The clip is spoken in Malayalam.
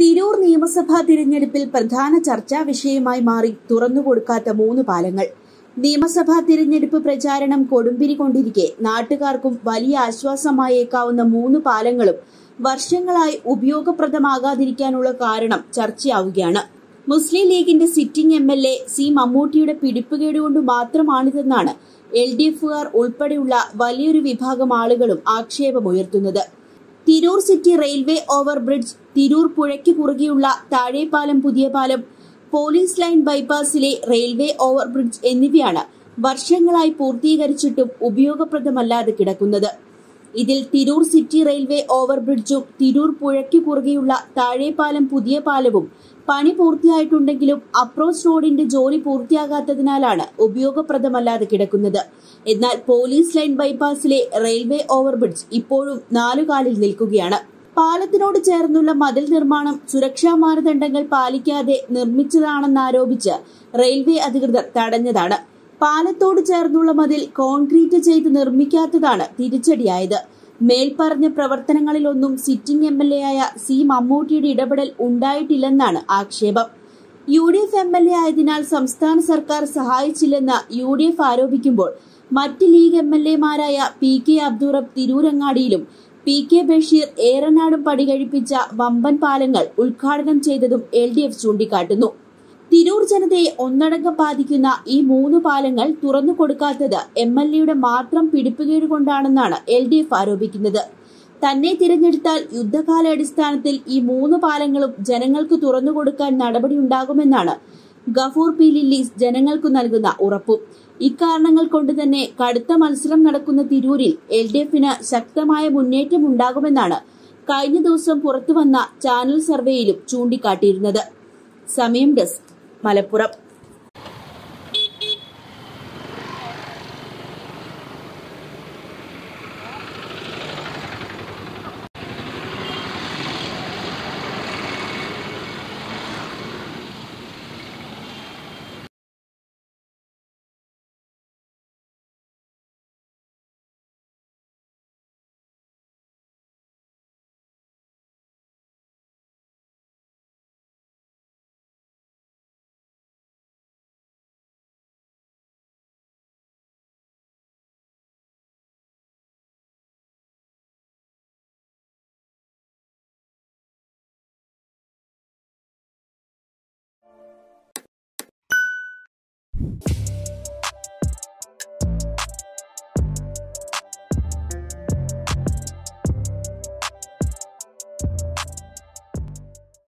തിരൂർ നിയമസഭാ തിരഞ്ഞെടുപ്പിൽ പ്രധാന ചർച്ചാ വിഷയമായി മാറി തുറന്നുകൊടുക്കാത്ത മൂന്ന് പാലങ്ങൾ നിയമസഭാ തിരഞ്ഞെടുപ്പ് പ്രചാരണം കൊടുമ്പിരി കൊണ്ടിരിക്കെ നാട്ടുകാർക്കും വലിയ ആശ്വാസമായേക്കാവുന്ന മൂന്ന് പാലങ്ങളും വർഷങ്ങളായി ഉപയോഗപ്രദമാകാതിരിക്കാനുള്ള കാരണം ചർച്ചയാവുകയാണ് മുസ്ലിം ലീഗിന്റെ sitting M L A C മമ്മൂട്ടിയുടെ പിടിപ്പുകേട് കൊണ്ട് മാത്രമാണിതെന്നാണ് എൽ ഡി എഫുകാർ ഉൾപ്പെടെയുള്ള വലിയൊരു വിഭാഗം ആളുകളും ആക്ഷേപമുയർത്തുന്നത് Tirur city railway overbridge Tirur പുഴയ്ക്ക് കുറുകെയുള്ള താഴെപ്പാലം പുതിയ പാലം പോലീസ് ലൈൻ ബൈപ്പാസിലെ റെയിൽവേ ഓവർബ്രിഡ്ജ് എന്നിവയാണ് വർഷങ്ങളായി പൂർത്തീകരിച്ചിട്ടും ഉപയോഗപ്രദമല്ലാതെ കിടക്കുന്നത് ഇതിൽ തിരൂർ സിറ്റി റെയിൽവേ ഓവർബ്രിഡ്ജും തിരൂർ പുഴയ്ക്ക് കുറുകെയുള്ള താഴെപ്പാലം പുതിയ പാലവും പണി പൂർത്തിയായിട്ടുണ്ടെങ്കിലും അപ്രോച്ച് റോഡിന്റെ ജോലി പൂർത്തിയാകാത്തതിനാലാണ് ഉപയോഗപ്രദമല്ലാതെ കിടക്കുന്നത് എന്നാൽ പോലീസ് ലൈൻ ബൈപ്പാസിലെ റെയിൽവേ ഓവർബ്രിഡ്ജ് ഇപ്പോഴും നാലുകാലിൽ നിൽക്കുകയാണ് പാലത്തിനോട് ചേർന്നുള്ള മതിൽ നിർമ്മാണം സുരക്ഷാ മാനദണ്ഡങ്ങൾ പാലിക്കാതെ നിർമ്മിച്ചതാണെന്നാരോപിച്ച് റെയിൽവേ അധികൃതർ തടഞ്ഞതാണ് പാലത്തോട് ചേർന്നുള്ള മതിൽ കോൺക്രീറ്റ് ചെയ്ത് നിർമ്മിക്കാത്തതാണ് തിരിച്ചടിയായത് മേൽപ്പറഞ്ഞ പ്രവർത്തനങ്ങളിലൊന്നും സിറ്റിംഗ് എം എൽ എ ആയ സി മമ്മൂട്ടിയുടെ ഇടപെടൽ ഉണ്ടായിട്ടില്ലെന്നാണ് ആക്ഷേപം U D F M L A ആയതിനാൽ സംസ്ഥാന സർക്കാർ സഹായിച്ചില്ലെന്ന് യു ഡി എഫ് ആരോപിക്കുമ്പോൾ മറ്റ് ലീഗ് എം എൽ എമാരായ പി കെ അബ്ദുറബ് തിരൂരങ്ങാടിയിലും പി കെ ബഷീർ ഏറനാടും പടികഴിപ്പിച്ച വമ്പൻ പാലങ്ങൾ ഉദ്ഘാടനം ചെയ്തതും എൽ ഡി എഫ് ചൂണ്ടിക്കാട്ടുന്നു തിരൂർ ജനതയെ ഒന്നടങ്കം ബാധിക്കുന്ന ഈ മൂന്ന് പാലങ്ങൾ തുറന്നു കൊടുക്കാത്തത് എം എൽ എയുടെ മാത്രം പിടിപ്പുകേട് കൊണ്ടാണെന്നാണ് എൽ ഡി എഫ് ആരോപിക്കുന്നത് തന്നെ തിരഞ്ഞെടുത്താൽ യുദ്ധകാലാടിസ്ഥാനത്തിൽ ഈ മൂന്ന് പാലങ്ങളും ജനങ്ങൾക്ക് തുറന്നു കൊടുക്കാൻ നടപടിയുണ്ടാകുമെന്നാണ് ഗഫൂർ പി ലില്ലീസ് ജനങ്ങൾക്ക് നൽകുന്ന ഉറപ്പും ഇക്കാരണങ്ങൾ കൊണ്ട് തന്നെ കടുത്ത മത്സരം നടക്കുന്ന തിരൂരിൽ എൽ ഡി എഫിന് ശക്തമായ മുന്നേറ്റം ഉണ്ടാകുമെന്നാണ് കഴിഞ്ഞ ദിവസം പുറത്തുവന്ന ചാനൽ സർവേയിലും ചൂണ്ടിക്കാട്ടിയിരുന്നത് സമയം ഡെസ്ക് മലപ്പുറം